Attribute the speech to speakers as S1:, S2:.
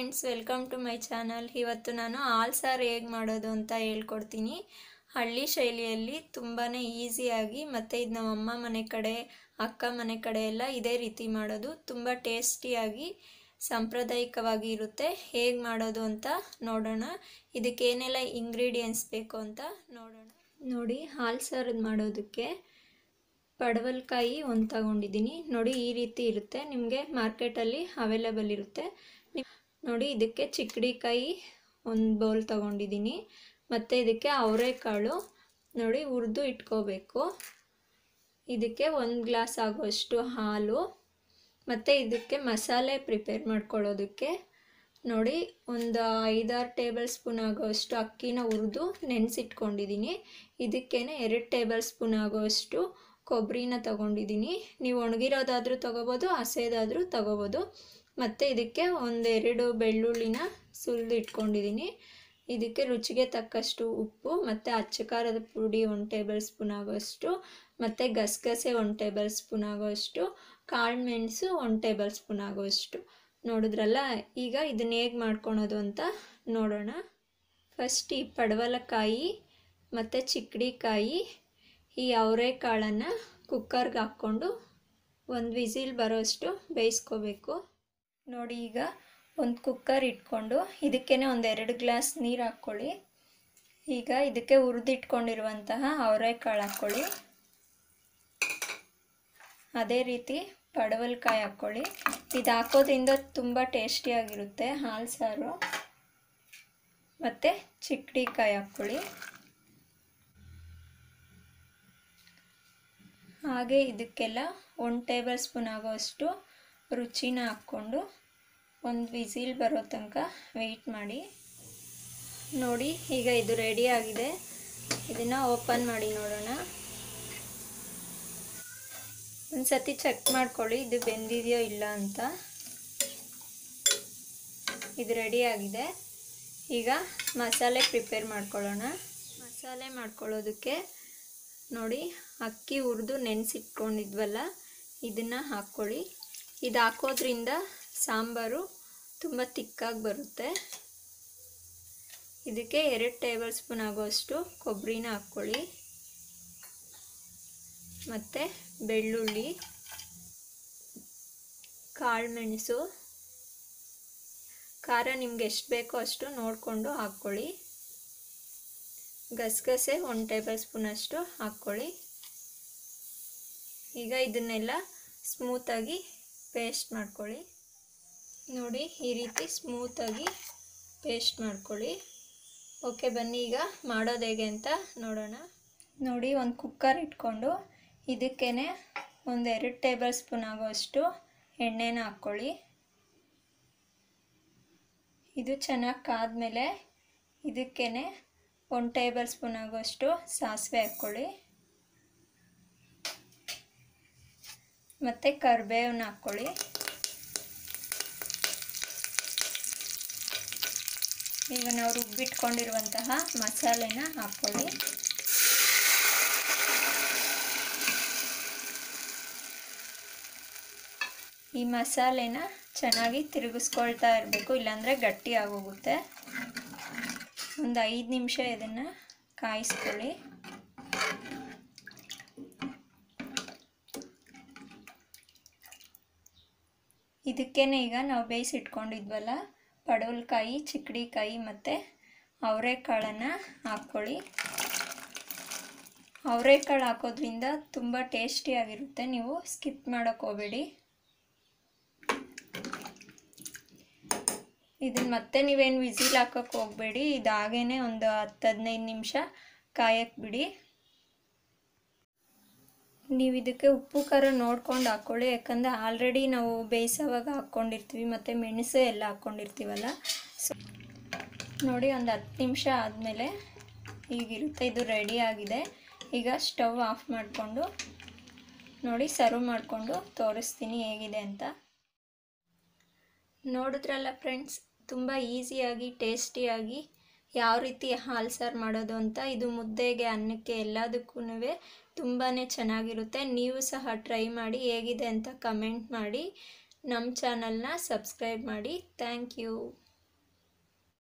S1: friends welcome to my channel ಇವತ್ತು ನಾನು ಹಾಲ್ ಸಾರು ಹೇಗೆ ಮಾಡೋದು ಅಂತ ಹೇಳ್ಕೊಡ್ತೀನಿ ಹಳ್ಳಿ ಶೈಲಿಯಲ್ಲಿ ತುಂಬಾ ಈಸಿಯಾಗಿ ಮತ್ತು ಇದು ನಮ್ಮ ಅಮ್ಮ ಮನೆ ಕಡೆ ಅಕ್ಕ ಮನೆ ಕಡೆ ಎಲ್ಲ ಇದೇ ರೀತಿ ಮಾಡೋದು ತುಂಬ ಟೇಸ್ಟಿಯಾಗಿ ಸಾಂಪ್ರದಾಯಿಕವಾಗಿ ಇರುತ್ತೆ ಹೇಗೆ ಮಾಡೋದು ಅಂತ ನೋಡೋಣ ಇದಕ್ಕೆ ಏನೆಲ್ಲ ಇಂಗ್ರೀಡಿಯೆಂಟ್ಸ್ ಬೇಕು ಅಂತ ನೋಡೋಣ ನೋಡಿ ಹಾಲು ಸಾರದು ಮಾಡೋದಕ್ಕೆ ಪಡವಲಕಾಯಿ ಒಂದು ತಗೊಂಡಿದ್ದೀನಿ ನೋಡಿ ಈ ರೀತಿ ಇರುತ್ತೆ ನಿಮಗೆ ಮಾರ್ಕೆಟಲ್ಲಿ ಅವೈಲೇಬಲ್ ಇರುತ್ತೆ ನಿ- ನೋಡಿ ಇದಕ್ಕೆ ಚಿಕ್ಕಡಿಕಾಯಿ ಒಂದು ಬೌಲ್ ತಗೊಂಡಿದ್ದೀನಿ ಮತ್ತು ಇದಕ್ಕೆ ಅವರೆಕಾಳು ನೋಡಿ ಹುರಿದು ಇಟ್ಕೋಬೇಕು ಇದಕ್ಕೆ ಒಂದು ಗ್ಲಾಸ್ ಆಗುವಷ್ಟು ಹಾಲು ಮತ್ತು ಇದಕ್ಕೆ ಮಸಾಲೆ ಪ್ರಿಪೇರ್ ಮಾಡ್ಕೊಳ್ಳೋದಕ್ಕೆ ನೋಡಿ ಒಂದು ಐದಾರು ಟೇಬಲ್ ಸ್ಪೂನ್ ಆಗೋಷ್ಟು ಅಕ್ಕಿನ ಹುರಿದು ನೆನೆಸಿಟ್ಕೊಂಡಿದ್ದೀನಿ ಇದಕ್ಕೇ ಎರಡು ಟೇಬಲ್ ಸ್ಪೂನ್ ಆಗೋಷ್ಟು ಕೊಬ್ಬರಿನ ತಗೊಂಡಿದ್ದೀನಿ ನೀವು ಒಣಗಿರೋದಾದರೂ ತಗೋಬೋದು ಹಸೇದಾದರೂ ತಗೋಬೋದು ಮತ್ತು ಇದಕ್ಕೆ ಒಂದೆರಡು ಬೆಳ್ಳುಳ್ಳಿನ ಸುಲಿದು ಇಟ್ಕೊಂಡಿದ್ದೀನಿ ಇದಕ್ಕೆ ರುಚಿಗೆ ತಕ್ಕಷ್ಟು ಉಪ್ಪು ಮತ್ತು ಅಚ್ಚ ಖಾರದ ಪುಡಿ ಒಂದು ಟೇಬಲ್ ಸ್ಪೂನ್ ಆಗೋಷ್ಟು ಮತ್ತು ಗಸಗಸೆ ಒಂದು ಟೇಬಲ್ ಸ್ಪೂನ್ ಆಗೋಷ್ಟು ಕಾಳು ಮೆಣಸು ಒಂದು ಟೇಬಲ್ ಸ್ಪೂನ್ ಆಗೋಷ್ಟು ನೋಡಿದ್ರಲ್ಲ ಈಗ ಇದನ್ನ ಹೇಗೆ ಮಾಡ್ಕೊಳೋದು ಅಂತ ನೋಡೋಣ ಫಸ್ಟ್ ಈ ಪಡವಲಕಾಯಿ ಮತ್ತು ಚಿಕ್ಕಡಿಕಾಯಿ ಈ ಅವರೆಕಾಳನ್ನು ಕುಕ್ಕರ್ಗೆ ಹಾಕ್ಕೊಂಡು ಒಂದು ವಿಸಿಲ್ ಬರೋಷ್ಟು ಬೇಯಿಸ್ಕೋಬೇಕು ನೋಡಿ ಈಗ ಒಂದು ಕುಕ್ಕರ್ ಇಟ್ಕೊಂಡು ಇದಕ್ಕೇ ಒಂದು ಎರಡು ಗ್ಲಾಸ್ ನೀರು ಹಾಕ್ಕೊಳ್ಳಿ ಈಗ ಇದಕ್ಕೆ ಹುರಿದಿಟ್ಕೊಂಡಿರುವಂತಹ ಅವರೆಕಾಳು ಹಾಕ್ಕೊಳ್ಳಿ ಅದೇ ರೀತಿ ಪಡವಲಕಾಯಿ ಹಾಕ್ಕೊಳ್ಳಿ ಇದು ಹಾಕೋದ್ರಿಂದ ತುಂಬ ಟೇಸ್ಟಿಯಾಗಿರುತ್ತೆ ಹಾಲು ಸಾರು ಮತ್ತು ಚಿಕ್ಕಡಿಕಾಯಿ ಹಾಕ್ಕೊಳ್ಳಿ ಹಾಗೆ ಇದಕ್ಕೆಲ್ಲ ಒಂದು ಟೇಬಲ್ ಸ್ಪೂನ್ ಆಗೋಷ್ಟು ರುಚಿನ ಹಾಕ್ಕೊಂಡು ಒಂದು ವಿಸಿಲ್ ಬರೋ ತನಕ ವೆಯ್ಟ್ ಮಾಡಿ ನೋಡಿ ಈಗ ಇದು ರೆಡಿ ಆಗಿದೆ ಇದನ್ನು ಓಪನ್ ಮಾಡಿ ನೋಡೋಣ ಒಂದು ಸತಿ ಚೆಕ್ ಮಾಡ್ಕೊಳ್ಳಿ ಇದು ಬೆಂದಿದೆಯೋ ಇಲ್ಲ ಅಂತ ಇದು ರೆಡಿ ಆಗಿದೆ ಈಗ ಮಸಾಲೆ ಪ್ರಿಪೇರ್ ಮಾಡ್ಕೊಳ್ಳೋಣ ಮಸಾಲೆ ಮಾಡ್ಕೊಳ್ಳೋದಕ್ಕೆ ನೋಡಿ ಅಕ್ಕಿ ಹುರಿದು ನೆನೆಸಿಟ್ಕೊಂಡಿದ್ವಲ್ಲ ಇದನ್ನು ಹಾಕ್ಕೊಳ್ಳಿ ಇದು ಹಾಕೋದ್ರಿಂದ ಸಾಂಬಾರು ತುಂಬ ತಿಕ್ಕಾಗಿ ಬರುತ್ತೆ ಇದಕ್ಕೆ ಎರಡು ಟೇಬಲ್ ಸ್ಪೂನ್ ಆಗೋಷ್ಟು ಕೊಬ್ಬರಿನ ಹಾಕ್ಕೊಳ್ಳಿ ಮತ್ತು ಬೆಳ್ಳುಳ್ಳಿ ಕಾಳುಮೆಣಸು ಖಾರ ನಿಮ್ಗೆ ಎಷ್ಟು ಬೇಕೋ ಅಷ್ಟು ನೋಡಿಕೊಂಡು ಹಾಕ್ಕೊಳ್ಳಿ ಗಸಗಸೆ ಒಂದು ಟೇಬಲ್ ಸ್ಪೂನಷ್ಟು ಹಾಕ್ಕೊಳ್ಳಿ ಈಗ ಇದನ್ನೆಲ್ಲ ಸ್ಮೂತಾಗಿ ಪೇಸ್ಟ್ ಮಾಡ್ಕೊಳ್ಳಿ ನೋಡಿ ಈ ರೀತಿ ಸ್ಮೂತಾಗಿ ಪೇಸ್ಟ್ ಮಾಡ್ಕೊಳ್ಳಿ ಓಕೆ ಬನ್ನಿ ಈಗ ಮಾಡೋದು ಹೇಗೆ ಅಂತ ನೋಡೋಣ ನೋಡಿ ಒಂದು ಕುಕ್ಕರ್ ಇಟ್ಕೊಂಡು ಇದಕ್ಕೇ ಒಂದು ಎರಡು ಟೇಬಲ್ ಸ್ಪೂನ್ ಆಗೋಷ್ಟು ಎಣ್ಣೆನ ಹಾಕ್ಕೊಳ್ಳಿ ಇದು ಚೆನ್ನಾಗಿ ಕಾದ್ಮೇಲೆ ಇದಕ್ಕೇ ಒಂದು ಟೇಬಲ್ ಸ್ಪೂನ್ ಆಗೋಷ್ಟು ಸಾಸಿವೆ ಹಾಕ್ಕೊಳ್ಳಿ ಮತ್ತು ಕರಿಬೇವನ್ನ ಹಾಕ್ಕೊಳ್ಳಿ ಈಗ ನಾವು ರುಬ್ಬಿಟ್ಕೊಂಡಿರುವಂತಹ ಮಸಾಲೆನ ಹಾಕ್ಕೊಳ್ಳಿ ಈ ಮಸಾಲೆನ ಚೆನ್ನಾಗಿ ತಿರುಗಿಸ್ಕೊಳ್ತಾ ಇರಬೇಕು ಇಲ್ಲಾಂದರೆ ಗಟ್ಟಿ ಆಗೋಗುತ್ತೆ ಒಂದು ಐದು ನಿಮಿಷ ಇದನ್ನು ಕಾಯಿಸ್ಕೊಳ್ಳಿ ಇದಕ್ಕೇನೆ ಈಗ ನಾವು ಬೇಯಿಸಿಟ್ಕೊಂಡಿದ್ವಲ್ಲ ಪಡವಲಕಾಯಿ ಚಿಕ್ಕಡಿಕಾಯಿ ಮತ್ತು ಅವರೆಕಾಳನ್ನು ಹಾಕ್ಕೊಳ್ಳಿ ಅವರೆಕಾಳು ಹಾಕೋದ್ರಿಂದ ತುಂಬ ಟೇಸ್ಟಿಯಾಗಿರುತ್ತೆ ನೀವು ಸ್ಕಿಪ್ ಮಾಡೋಕ್ಕೆ ಹೋಗಬೇಡಿ ಇದನ್ನು ಮತ್ತೆ ನೀವೇನು ವಿಸಿಲ್ ಹಾಕೋಕ್ಕೆ ಹೋಗಬೇಡಿ ಇದು ಹಾಗೇ ಒಂದು ಹತ್ತು ಹದಿನೈದು ನಿಮಿಷ ಕಾಯಕ್ಕೆ ಬಿಡಿ ನೀವು ಇದಕ್ಕೆ ಉಪ್ಪು ಖಾರ ನೋಡ್ಕೊಂಡು ಹಾಕ್ಕೊಳ್ಳಿ ಯಾಕಂದರೆ ಆಲ್ರೆಡಿ ನಾವು ಬೇಯಿಸೋವಾಗ ಹಾಕ್ಕೊಂಡಿರ್ತೀವಿ ಮತ್ತು ಮೆಣಸು ಎಲ್ಲ ಹಾಕ್ಕೊಂಡಿರ್ತೀವಲ್ಲ ಸೊ ನೋಡಿ ಒಂದು ಹತ್ತು ನಿಮಿಷ ಆದಮೇಲೆ ಹೀಗಿರುತ್ತೆ ಇದು ರೆಡಿ ಆಗಿದೆ ಈಗ ಸ್ಟವ್ ಆಫ್ ಮಾಡಿಕೊಂಡು ನೋಡಿ ಸರ್ವ್ ಮಾಡಿಕೊಂಡು ತೋರಿಸ್ತೀನಿ ಹೇಗಿದೆ ಅಂತ ನೋಡಿದ್ರಲ್ಲ ಫ್ರೆಂಡ್ಸ್ ತುಂಬ ಈಸಿಯಾಗಿ ಟೇಸ್ಟಿಯಾಗಿ ಯಾವ ರೀತಿ ಹಾಲು ಸಾರು ಮಾಡೋದು ಅಂತ ಇದು ಮುದ್ದೆಗೆ ಅನ್ನಕ್ಕೆ ಎಲ್ಲದಕ್ಕೂ ತುಂಬಾ ಚೆನ್ನಾಗಿರುತ್ತೆ ನೀವು ಸಹ ಟ್ರೈ ಮಾಡಿ ಹೇಗಿದೆ ಅಂತ ಕಮೆಂಟ್ ಮಾಡಿ ನಮ್ಮ ಚಾನಲ್ನ ಸಬ್ಸ್ಕ್ರೈಬ್ ಮಾಡಿ ಥ್ಯಾಂಕ್ ಯು